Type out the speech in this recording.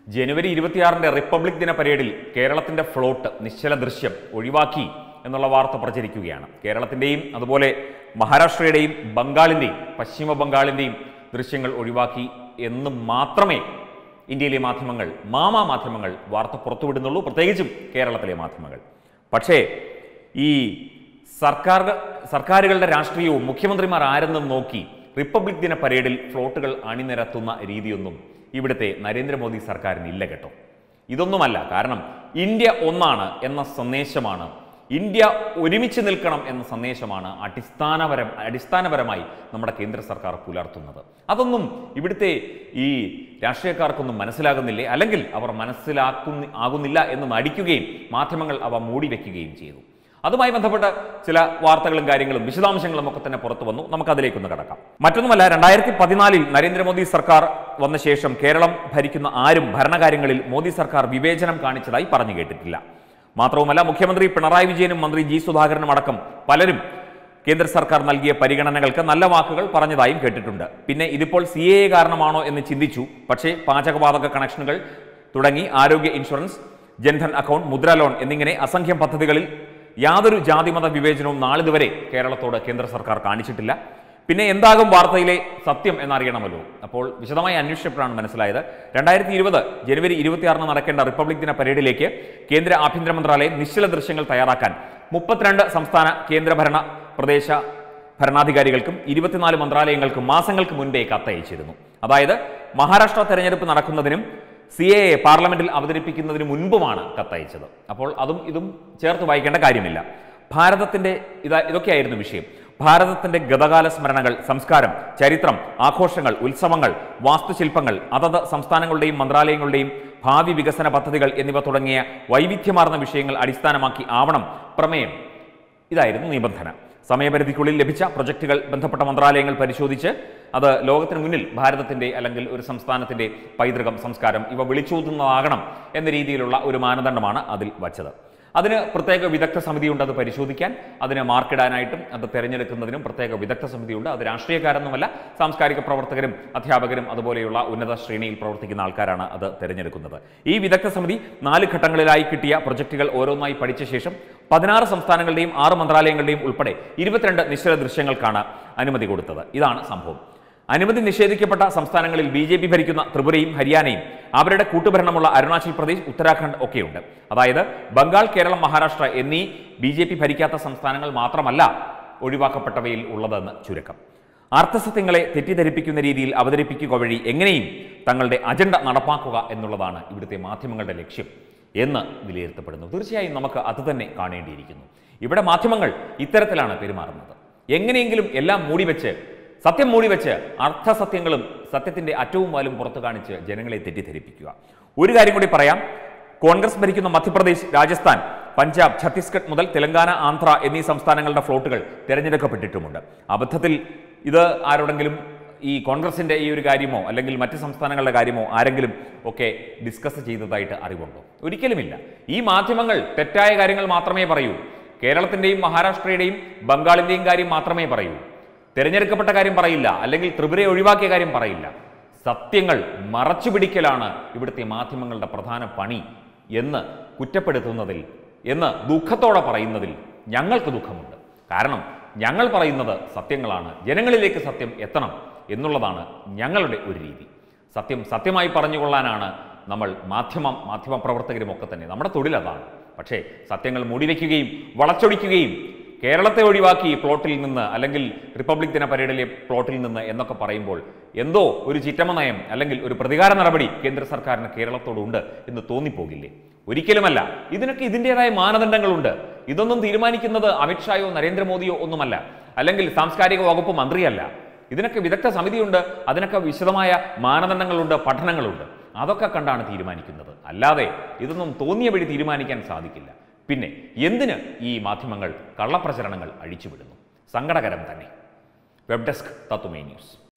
ജനുവരി ഇരുപത്തിയാറിന്റെ republic ദിന പരേഡിൽ കേരളത്തിന്റെ ഫ്ലോട്ട് നിശ്ചല ദൃശ്യം ഒഴിവാക്കി എന്നുള്ള വാർത്ത പ്രചരിക്കുകയാണ് കേരളത്തിന്റെയും അതുപോലെ മഹാരാഷ്ട്രയുടെയും ബംഗാളിന്റെയും പശ്ചിമ ബംഗാളിന്റെയും ദൃശ്യങ്ങൾ ഒഴിവാക്കി എന്ന് മാത്രമേ ഇന്ത്യയിലെ മാധ്യമങ്ങൾ മാമാ മാധ്യമങ്ങൾ വാർത്ത പുറത്തുവിടുന്നുള്ളൂ പ്രത്യേകിച്ചും കേരളത്തിലെ മാധ്യമങ്ങൾ പക്ഷേ ഈ സർക്കാർ സർക്കാരുകളുടെ രാഷ്ട്രീയവും മുഖ്യമന്ത്രിമാർ ആരെന്നും നോക്കി റിപ്പബ്ലിക് ദിന പരേഡിൽ ഫ്ലോട്ടുകൾ അണിനിരത്തുന്ന രീതിയൊന്നും ഇവിടുത്തെ നരേന്ദ്രമോദി സർക്കാരിന് ഇല്ല കേട്ടോ ഇതൊന്നുമല്ല കാരണം ഇന്ത്യ ഒന്നാണ് എന്ന സന്ദേശമാണ് ഇന്ത്യ ഒരുമിച്ച് നിൽക്കണം എന്ന സന്ദേശമാണ് അടിസ്ഥാനപരം അടിസ്ഥാനപരമായി നമ്മുടെ കേന്ദ്ര സർക്കാർ പുലർത്തുന്നത് അതൊന്നും ഇവിടുത്തെ ഈ രാഷ്ട്രീയക്കാർക്കൊന്നും മനസ്സിലാകുന്നില്ലേ അല്ലെങ്കിൽ അവർ മനസ്സിലാക്കുന്ന ആകുന്നില്ല എന്ന് നടിക്കുകയും മാധ്യമങ്ങൾ അവ മൂടി വെക്കുകയും ചെയ്തു അതുമായി ബന്ധപ്പെട്ട ചില വാർത്തകളും കാര്യങ്ങളും വിശദാംശങ്ങളും ഒക്കെ തന്നെ പുറത്തു വന്നു നമുക്ക് അതിലേക്കൊന്ന് കടക്കാം മറ്റൊന്നുമല്ല രണ്ടായിരത്തി പതിനാലിൽ നരേന്ദ്രമോദി സർക്കാർ വന്ന ശേഷം കേരളം ഭരിക്കുന്ന ആരും ഭരണകാര്യങ്ങളിൽ മോദി സർക്കാർ വിവേചനം കാണിച്ചതായി പറഞ്ഞു കേട്ടിട്ടില്ല മാത്രവുമല്ല മുഖ്യമന്ത്രി പിണറായി വിജയനും മന്ത്രി ജി സുധാകരനും അടക്കം പലരും കേന്ദ്ര സർക്കാർ നൽകിയ പരിഗണനകൾക്ക് നല്ല വാക്കുകൾ പറഞ്ഞതായും കേട്ടിട്ടുണ്ട് പിന്നെ ഇതിപ്പോൾ സി എ കാരണമാണോ എന്ന് ചിന്തിച്ചു പക്ഷേ പാചകവാതക കണക്ഷനുകൾ തുടങ്ങി ആരോഗ്യ insurance Jan Dhan account Mudra loan എന്നിങ്ങനെ അസംഖ്യം പദ്ധതികളിൽ യാതൊരു ജാതിമത വിവേചനവും നാളിതുവരെ കേരളത്തോട് കേന്ദ്ര സർക്കാർ കാണിച്ചിട്ടില്ല പിന്നെ എന്താകും വാർത്തയിലെ സത്യം എന്നറിയണമല്ലോ അപ്പോൾ വിശദമായി അന്വേഷിച്ചപ്പോഴാണ് മനസ്സിലായത് രണ്ടായിരത്തി ഇരുപത് ജനുവരി ഇരുപത്തിയാറിന് നടക്കേണ്ട റിപ്പബ്ലിക് ദിന പരേഡിലേക്ക് കേന്ദ്ര ആഭ്യന്തര മന്ത്രാലയം നിശ്ചല ദൃശ്യങ്ങൾ തയ്യാറാക്കാൻ മുപ്പത്തിരണ്ട് സംസ്ഥാന കേന്ദ്രഭരണ പ്രദേശ ഭരണാധികാരികൾക്കും ഇരുപത്തിനാല് മന്ത്രാലയങ്ങൾക്കും മാസങ്ങൾക്ക് മുൻപേ കത്തയച്ചിരുന്നു അതായത് മഹാരാഷ്ട്ര തെരഞ്ഞെടുപ്പ് നടക്കുന്നതിനും സി എ പാർലമെന്റിൽ അവതരിപ്പിക്കുന്നതിന് മുൻപുമാണ് കത്തയച്ചത് അപ്പോൾ അതും ഇതും ചേർത്ത് വായിക്കേണ്ട കാര്യമില്ല ഭാരതത്തിന്റെ ഇതാ ഇതൊക്കെയായിരുന്നു വിഷയം ഭാരതത്തിന്റെ ഗതകാല സ്മരണകൾ സംസ്കാരം ചരിത്രം ആഘോഷങ്ങൾ ഉത്സവങ്ങൾ വാസ്തുശില്പങ്ങൾ അതത് സംസ്ഥാനങ്ങളുടെയും മന്ത്രാലയങ്ങളുടെയും ഭാവി വികസന പദ്ധതികൾ എന്നിവ തുടങ്ങിയ വൈവിധ്യമാർന്ന വിഷയങ്ങൾ അടിസ്ഥാനമാക്കി ആവണം പ്രമേയം ഇതായിരുന്നു നിബന്ധന സമയപരിധിക്കുള്ളിൽ ലഭിച്ച പ്രൊജക്ടുകൾ ബന്ധപ്പെട്ട മന്ത്രാലയങ്ങൾ പരിശോധിച്ച് അത് ലോകത്തിന് മുന്നിൽ ഭാരതത്തിന്റെ അല്ലെങ്കിൽ ഒരു സംസ്ഥാനത്തിന്റെ പൈതൃകം സംസ്കാരം ഇവ വിളിച്ചോതുന്നതാകണം എന്ന രീതിയിലുള്ള ഒരു മാനദണ്ഡമാണ് അതിൽ വച്ചത് അതിന് പ്രത്യേക വിദഗ്ധ സമിതിയുണ്ട് അത് പരിശോധിക്കാൻ അതിന് മാർക്കിടാനായിട്ടും അത് തിരഞ്ഞെടുക്കുന്നതിനും പ്രത്യേക വിദഗ്ധ സമിതിയുണ്ട് അത് രാഷ്ട്രീയക്കാരൊന്നുമല്ല സാംസ്കാരിക പ്രവർത്തകരും അധ്യാപകരും അതുപോലെയുള്ള ഉന്നത ശ്രേണിയിൽ പ്രവർത്തിക്കുന്ന ആൾക്കാരാണ് അത് തിരഞ്ഞെടുക്കുന്നത് ഈ വിദഗ്ധ സമിതി നാല് ഘട്ടങ്ങളിലായി കിട്ടിയ പ്രൊജക്ടുകൾ ഓരോന്നായി പഠിച്ച ശേഷം പതിനാറ് സംസ്ഥാനങ്ങളുടെയും ആറ് മന്ത്രാലയങ്ങളുടെയും ഉൾപ്പെടെ ഇരുപത്തിരണ്ട് നിശ്ചല ദൃശ്യങ്ങൾക്കാണ് അനുമതി കൊടുത്തത് ഇതാണ് സംഭവം അനുമതി നിഷേധിക്കപ്പെട്ട സംസ്ഥാനങ്ങളിൽ ബി ജെ പി ഭരിക്കുന്ന ത്രിപുരയും ഹരിയാനയും അവരുടെ കൂട്ടുഭരണമുള്ള അരുണാചൽ പ്രദേശ് ഉത്തരാഖണ്ഡ് ഒക്കെയുണ്ട് അതായത് ബംഗാൾ കേരളം മഹാരാഷ്ട്ര എന്നീ ബി ജെ പി ഭരിക്കാത്ത സംസ്ഥാനങ്ങൾ മാത്രമല്ല ഒഴിവാക്കപ്പെട്ടവയിൽ ഉള്ളതെന്ന് ചുരുക്കം അർത്ഥസത്യങ്ങളെ തെറ്റിദ്ധരിപ്പിക്കുന്ന രീതിയിൽ അവതരിപ്പിക്കുക വഴി എങ്ങനെയും തങ്ങളുടെ അജണ്ട നടപ്പാക്കുക എന്നുള്ളതാണ് ഇവിടുത്തെ മാധ്യമങ്ങളുടെ ലക്ഷ്യം എന്ന് വിലയിരുത്തപ്പെടുന്നു തീർച്ചയായും നമുക്ക് അത് തന്നെ കാണേണ്ടിയിരിക്കുന്നു ഇവിടെ മാധ്യമങ്ങൾ ഇത്തരത്തിലാണ് പെരുമാറുന്നത് എങ്ങനെയെങ്കിലും എല്ലാം മൂടിവെച്ച് സത്യം മൂടിവെച്ച് അർത്ഥസത്യങ്ങളും സത്യത്തിന്റെ അറ്റവും വാലും പുറത്തു കാണിച്ച് ജനങ്ങളെ തെറ്റിദ്ധരിപ്പിക്കുക ഒരു കാര്യം കൂടി പറയാം കോൺഗ്രസ് ഭരിക്കുന്ന മധ്യപ്രദേശ് രാജസ്ഥാൻ പഞ്ചാബ് ഛത്തീസ്ഗഡ് മുതൽ തെലങ്കാന ആന്ധ്ര എന്നീ സംസ്ഥാനങ്ങളുടെ ഫ്ലോട്ടുകൾ തിരഞ്ഞെടുക്കപ്പെട്ടിട്ടുമുണ്ട് അബദ്ധത്തിൽ ഇത് ആരോടെങ്കിലും ഈ കോൺഗ്രസിന്റെ ഈ ഒരു കാര്യമോ അല്ലെങ്കിൽ മറ്റ് സംസ്ഥാനങ്ങളുടെ കാര്യമോ ആരെങ്കിലും ഒക്കെ ഡിസ്കസ് ചെയ്തതായിട്ട് അറിവുണ്ടോ ഒരിക്കലുമില്ല ഈ മാധ്യമങ്ങൾ തെറ്റായ കാര്യങ്ങൾ മാത്രമേ പറയൂ കേരളത്തിന്റെയും മഹാരാഷ്ട്രയുടെയും ബംഗാളിന്റെയും കാര്യം മാത്രമേ പറയൂ തിരഞ്ഞെടുക്കപ്പെട്ട കാര്യം പറയില്ല അല്ലെങ്കിൽ ത്രിപുരയെ ഒഴിവാക്കിയ കാര്യം പറയില്ല സത്യങ്ങൾ മറച്ചുപിടിക്കലാണ് ഇവിടുത്തെ മാധ്യമങ്ങളുടെ പ്രധാന പണി എന്ന് കുറ്റപ്പെടുത്തുന്നതിൽ എന്ന് ദുഃഖത്തോടെ പറയുന്നതിൽ ഞങ്ങൾക്ക് ദുഃഖമുണ്ട് കാരണം ഞങ്ങൾ പറയുന്നത് സത്യങ്ങളാണ് ജനങ്ങളിലേക്ക് സത്യം എത്തണം എന്നുള്ളതാണ് ഞങ്ങളുടെ ഒരു രീതി സത്യം സത്യമായി പറഞ്ഞുകൊള്ളാനാണ് നമ്മൾ മാധ്യമം മാധ്യമ പ്രവർത്തകരും ഒക്കെ തന്നെ നമ്മുടെ തൊഴിൽ അതാണ് പക്ഷേ സത്യങ്ങൾ മൂടിവെക്കുകയും വളച്ചൊടിക്കുകയും കേരളത്തെ ഒഴിവാക്കി പ്ലോട്ടിൽ നിന്ന് അല്ലെങ്കിൽ റിപ്പബ്ലിക് ദിന പരേഡിലെ പ്ലോട്ടിൽ നിന്ന് എന്നൊക്കെ പറയുമ്പോൾ എന്തോ ഒരു ചിറ്റമ നയം അല്ലെങ്കിൽ ഒരു പ്രതികാര നടപടി കേന്ദ്ര സർക്കാരിന് കേരളത്തോടുണ്ട് എന്ന് തോന്നിപ്പോകില്ലേ ഒരിക്കലുമല്ല ഇതിനൊക്കെ ഇതിൻ്റെതായ മാനദണ്ഡങ്ങളുണ്ട് ഇതൊന്നും തീരുമാനിക്കുന്നത് അമിത്ഷായോ നരേന്ദ്രമോദിയോ ഒന്നുമല്ല അല്ലെങ്കിൽ സാംസ്കാരിക വകുപ്പ് മന്ത്രിയല്ല ഇതിനൊക്കെ വിദഗ്ധ സമിതിയുണ്ട് അതിനൊക്കെ വിശദമായ മാനദണ്ഡങ്ങളുണ്ട് പഠനങ്ങളുണ്ട് അതൊക്കെ കണ്ടാണ് തീരുമാനിക്കുന്നത് അല്ലാതെ ഇതൊന്നും തോന്നിയ വഴി തീരുമാനിക്കാൻ സാധിക്കില്ല പിന്നെ എന്തിന് ഈ മാധ്യമങ്ങൾ കള്ളപ്രചരണങ്ങൾ അഴിച്ചുവിടുന്നു സങ്കടകരം തന്നെ വെബ് ഡെസ്ക് തത്തുമേ ന്യൂസ്